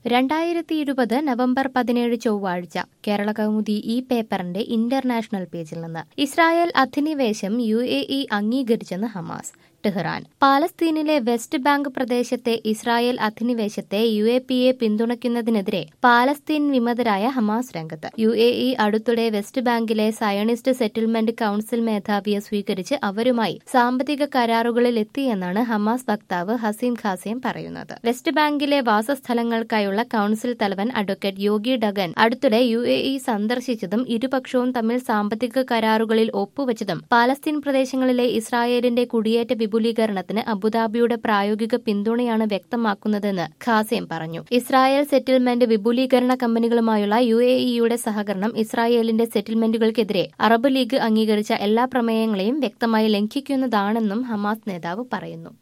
രണ്ടായിരത്തി ഇരുപത് നവംബർ പതിനേഴ് ചൊവ്വാഴ്ച കേരള കൗമുദി ഈ പേപ്പറിന്റെ ഇന്റർനാഷണൽ പേജിൽ നിന്ന് ഇസ്രായേൽ അധിനിവേശം യു എ ഇ അംഗീകരിച്ചെന്ന് ഹമാസ് ടെഹ്റാൻ പാലസ്തീനിലെ വെസ്റ്റ് ബാങ്ക് പ്രദേശത്തെ ഇസ്രായേൽ അധിനിവേശത്തെ യു എ പി എ പിന്തുണയ്ക്കുന്നതിനെതിരെ പാലസ്തീൻ വിമതരായ ഹമാസ് രംഗത്ത് യു എ ഇ അടുത്തിടെ വെസ്റ്റ് ബാങ്കിലെ സയണിസ്റ്റ് സെറ്റിൽമെന്റ് കൌൺസിൽ മേധാവിയെ സ്വീകരിച്ച് അവരുമായി സാമ്പത്തിക കരാറുകളിൽ എത്തിയെന്നാണ് ഹമാസ് വക്താവ് ഹസീം ഖാസിം പറയുന്നത് വെസ്റ്റ് ബാങ്കിലെ വാസസ്ഥലങ്ങൾക്കായുള്ള കൌൺസിൽ തലവൻ അഡ്വക്കേറ്റ് യോഗി ഡഗൻ അടുത്തിടെ യു എ ഇ സന്ദർശിച്ചതും ഇരുപക്ഷവും തമ്മിൽ സാമ്പത്തിക കരാറുകളിൽ ഒപ്പുവച്ചതും പാലസ്തീൻ പ്രദേശങ്ങളിലെ ഇസ്രായേലിന്റെ കുടിയേറ്റ വിപുലീകരണത്തിന് അബുദാബിയുടെ പ്രായോഗിക പിന്തുണയാണ് വ്യക്തമാക്കുന്നതെന്ന് ഖാസിം പറഞ്ഞു ഇസ്രായേൽ സെറ്റിൽമെന്റ് വിപുലീകരണ കമ്പനികളുമായുള്ള യു എ ഇയുടെ സഹകരണം ഇസ്രായേലിന്റെ സെറ്റിൽമെന്റുകൾക്കെതിരെ അറബ് ലീഗ് അംഗീകരിച്ച എല്ലാ പ്രമേയങ്ങളെയും വ്യക്തമായി ലംഘിക്കുന്നതാണെന്നും ഹമാസ് നേതാവ് പറയുന്നു